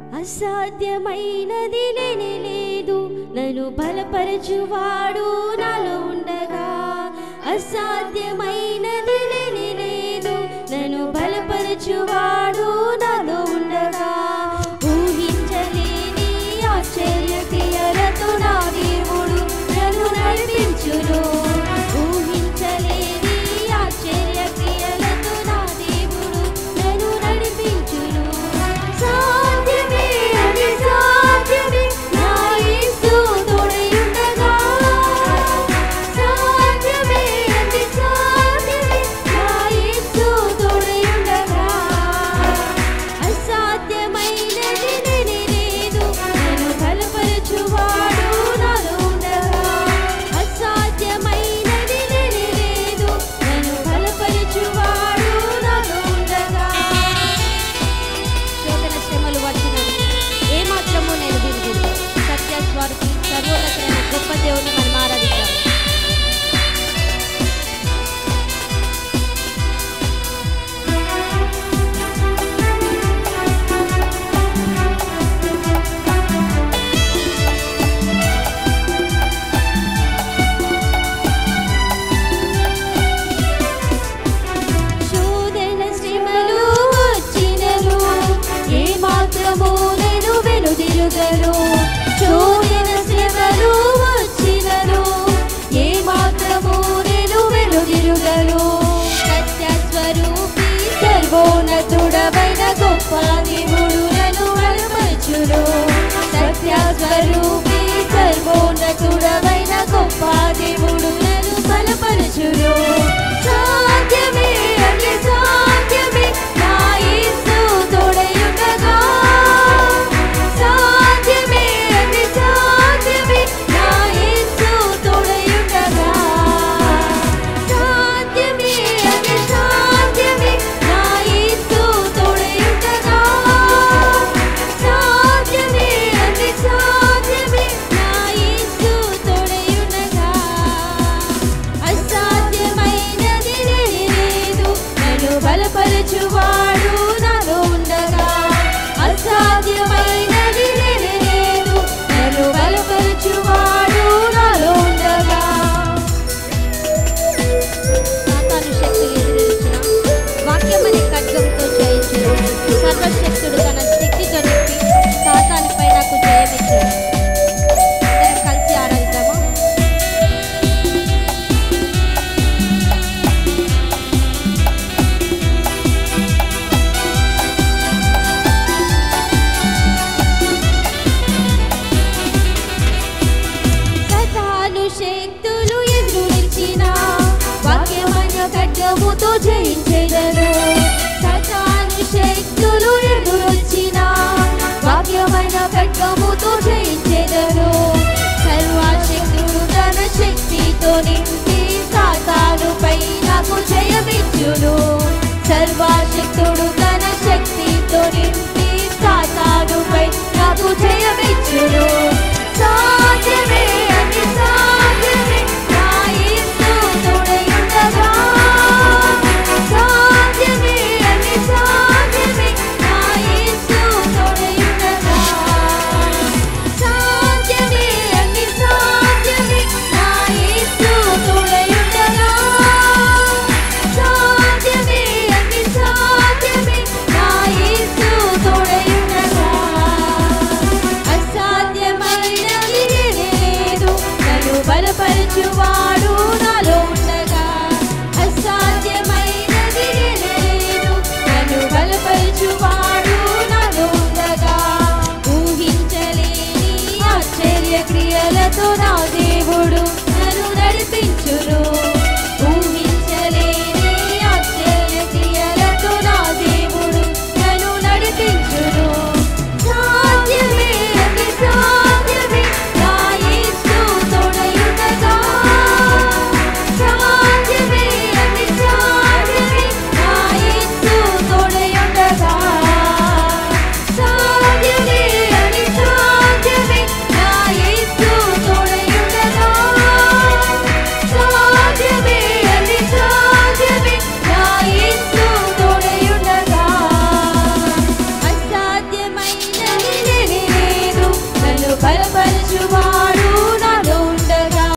అసాధ్యమైనది లేనే లేదు నన్ను బలపరచువాడు నాలో ఉండగా అసాధ్యమైనది లేనే లేదు నన్ను బలపరచువాడు నాలో ఉండగా ఊహించలేని ఆశ్చర్య క్రియలతో నా దేవుడు నన్ను నడిపించును ఊహించలేని ఆశ్చర్య క్రియలతో నా దేవుడు నన్ను నడిపించును సాధ్యమే అది సాధ్యమే నా యేసు తోడయుండగా సాధ్యమే అది సాధ్యమే నా యేసు తోడయుండగా అసాధ్యమైనది నేనే లేదు నన్ను బలపరచువాడు నాలో ఉండగా అసాధ్యమైనది నేనే లేదు నన్ను బలపరచువాడు నాలో ఉండగా శోధన శ్రమలు వచ్చినవి ఏమాత్రము నేను విరుగుడు సత్య స్వార్థి సర్వోన్నతమైన గొప్ప దేవుని మనం ఆరాధిద్దాం శోధన శ్రమలు వచ్చినను ఏ మాత్రము నేను వెనుదిరుగను శోధన శ్రమలు వచ్చినను ఏ మాత్రము నేను వెనుదిరుగను సత్య స్వరూపి సర్వోన్నతుడవైన గొప్ప దేవుడు నన్ను బలపరచును సత్య స్వరూపి సర్వోన్నతుడవైన గొప్ప దేవుడు నన్ను బలపరచును సాధ్యమే అన్ని సాధ్యమే నా యేసు తోడయుండగా సాధ్యమే అన్ని సాధ్యమే నా యేసు తోడయుండగా సాధ్యమే అన్ని సాధ్యమే నా యేసు తోడయుండగా సాధ్యమే అన్ని సాధ్యమే నా యేసు తోడయుండగా అసాధ్యమైనది లేదు నన్ను బలపరచువాడు నాలో ఉండగా అసాధ్యమైనది లేదు నన్ను బలపరచువాడు నాలో ఉండగా సాతాను శక్తులు ఎదిరించిన వాక్యమని ఖడ్గంతో జయించును సర్వశక్తుడు తన శక్తితో నింపి సాతానుపై నాకు జయమిచ్చును అందరం కలిసి ఆరాధిద్దామా సతాను శక్తులు ఎదురునిచ్చిన వాక్యమైన ఖడ్గముతో జయించెదను సతాను శక్తులు ఎదురొచ్చిన వాక్యమైన ఖడ్గముతో జయించెదను సర్వశక్తుడు తన శక్తితో నింపి సాతానుపై నాకు జయమిచ్చును సర్వశక్తుడు తన శక్తితో నింపి సాతానుపై నాకు జయమిచ్చును సాధ్యమే అన్ని సాధ్యమే నా యేసు తోడయుండగా సాధ్యమే అన్ని సాధ్యమే నా యేసు తోడయుండగా సాధ్యమే అన్ని సాధ్యమే నా యేసు తోడయుండగా సాధ్యమే అన్ని సాధ్యమే నా యేసు తోడయుండగా అసాధ్యమైనది లేదు నన్ను బలపరచువాడు నాలో ఉండగా అసాధ్యమైనది లేదు నన్ను బలపరచువాడు నాలో ఉండగా ఊహించలేని ఆశ్చర్య క్రియలతో నా దేవుడు నన్ను నడిపించును